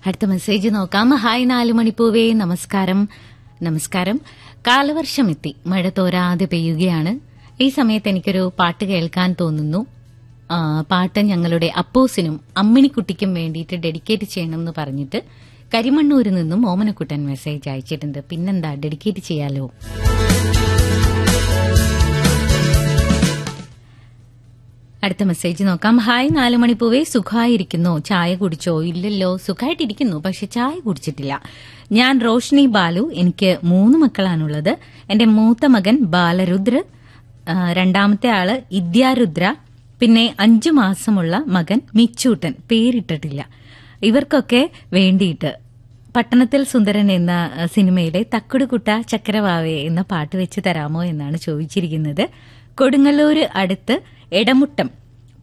അടുത്ത മെസ്സേജ് നോക്കാം ഹായ് നാലു മണിപ്പൂവേ നമസ്കാരം നമസ്കാരം കാലവർഷം എത്തി മഴ തോരാതെ പെയ്യുകയാണ് ഈ സമയത്ത് എനിക്കൊരു പാട്ട് കേൾക്കാൻ തോന്നുന്നു ആ, പാട്ട് ഞങ്ങളുടെ അപ്പോസിനും അമ്മിണിക്കുട്ടിക്കും വേണ്ടിയിട്ട് ഡെഡിക്കേറ്റ് ചെയ്യണമെന്ന് പറഞ്ഞിട്ട് കരിമണ്ണൂരിൽ നിന്നും ഓമനക്കുട്ടൻ മെസ്സേജ് അയച്ചിട്ടുണ്ട് പിന്നെന്താ ഡെഡിക്കേറ്റ് ചെയ്യാലോ അടുത്ത മെസ്സേജ് നോക്കാം ഹായ് നാലു മണിപ്പൂവേ സുഖമായിരിക്കുന്നു ചായ കുടിച്ചോ ഇല്ലല്ലോ സുഖമായിട്ടിരിക്കുന്നു പക്ഷെ ചായ കുടിച്ചിട്ടില്ല ഞാൻ റോഷ്നി ബാലു എനിക്ക് മൂന്ന് മക്കളാണുള്ളത് എന്റെ മൂത്ത മകൻ ബാലരുദ്ര ആ, രണ്ടാമത്തെ ആള് ഇദ്യാരുദ്ര പിന്നെ അഞ്ചു മാസമുള്ള മകൻ മിച്ചൂട്ടൻ പേരിട്ടിട്ടില്ല ഇവർക്കൊക്കെ വേണ്ടിയിട്ട് പട്ടണത്തിൽ സുന്ദരൻ എന്ന അഹ്, സിനിമയിലെ തക്കുടുകുട്ട ചക്കരവാവേ എന്ന പാട്ട് വെച്ച് തരാമോ എന്നാണ് ചോദിച്ചിരിക്കുന്നത് കൊടുങ്ങല്ലൂര് അടുത്ത് എടമുട്ടം